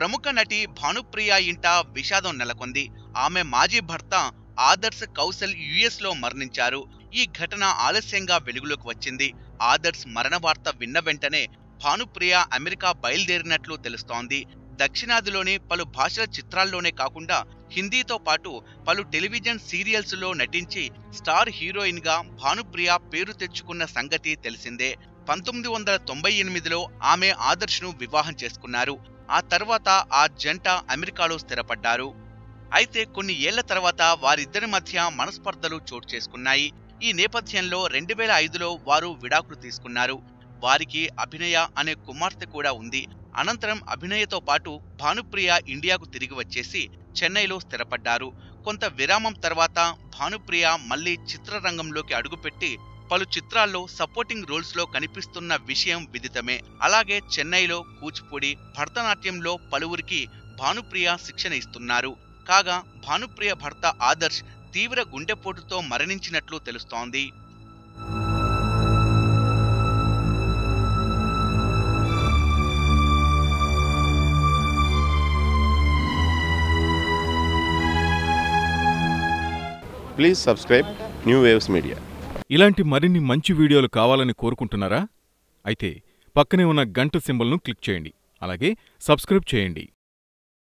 ప్రముఖ నటి భానుప్రియ ఇంట విషాదం నెలకొంది ఆమె మాజీ భర్త ఆదర్శ్ కౌశల్ యుఎస్ లో మరణించారు ఈ ఘటన ఆలస్యంగా వెలుగులోకి వచ్చింది ఆదర్శ్ మరణ వార్త విన్న వెంటనే భానుప్రియ అమెరికా బయలుదేరినట్లు తెలుస్తోంది దక్షిణాదిలోని పలు భాషల చిత్రాల్లోనే కాకుండా హిందీతో పాటు పలు టెలివిజన్ సీరియల్స్ లో నటించి స్టార్ హీరోయిన్ గా భానుప్రియ పేరు తెచ్చుకున్న సంగతి తెలిసిందే పంతొమ్మిది వందల తొంభై ఎనిమిదిలో ఆమె ఆదర్శ్ను వివాహం చేసుకున్నారు ఆ తర్వాత ఆ జంట అమెరికాలో స్థిరపడ్డారు అయితే కొన్ని ఏళ్ల తర్వాత వారిద్దరి మధ్య మనస్పర్ధలు చోటు చేసుకున్నాయి ఈ నేపథ్యంలో రెండు వేల ఐదులో వారు విడాకులు తీసుకున్నారు వారికి అభినయ అనే కుమార్తె కూడా ఉంది అనంతరం అభినయతో పాటు భానుప్రియ ఇండియాకు తిరిగి వచ్చేసి చెన్నైలో స్థిరపడ్డారు కొంత విరామం తర్వాత భానుప్రియ మళ్లీ చిత్రరంగంలోకి అడుగుపెట్టి పలు చిత్రాల్లో సపోర్టింగ్ రోల్స్ లో కనిపిస్తున్న విషయం విదితమే అలాగే చెన్నైలో కూచిపూడి భరతనాట్యంలో పలువురికి భానుప్రియ శిక్షణ ఇస్తున్నారు కాగా భానుప్రియ భర్త ఆదర్శ్ తీవ్ర గుండెపోటుతో మరణించినట్లు తెలుస్తోంది Please subscribe New Waves Media. ఇలాంటి మరిన్ని మంచి వీడియోలు కావాలని కోరుకుంటున్నారా అయితే పక్కనే ఉన్న గంట సింబల్ను క్లిక్ చేయండి అలాగే సబ్స్క్రైబ్ చేయండి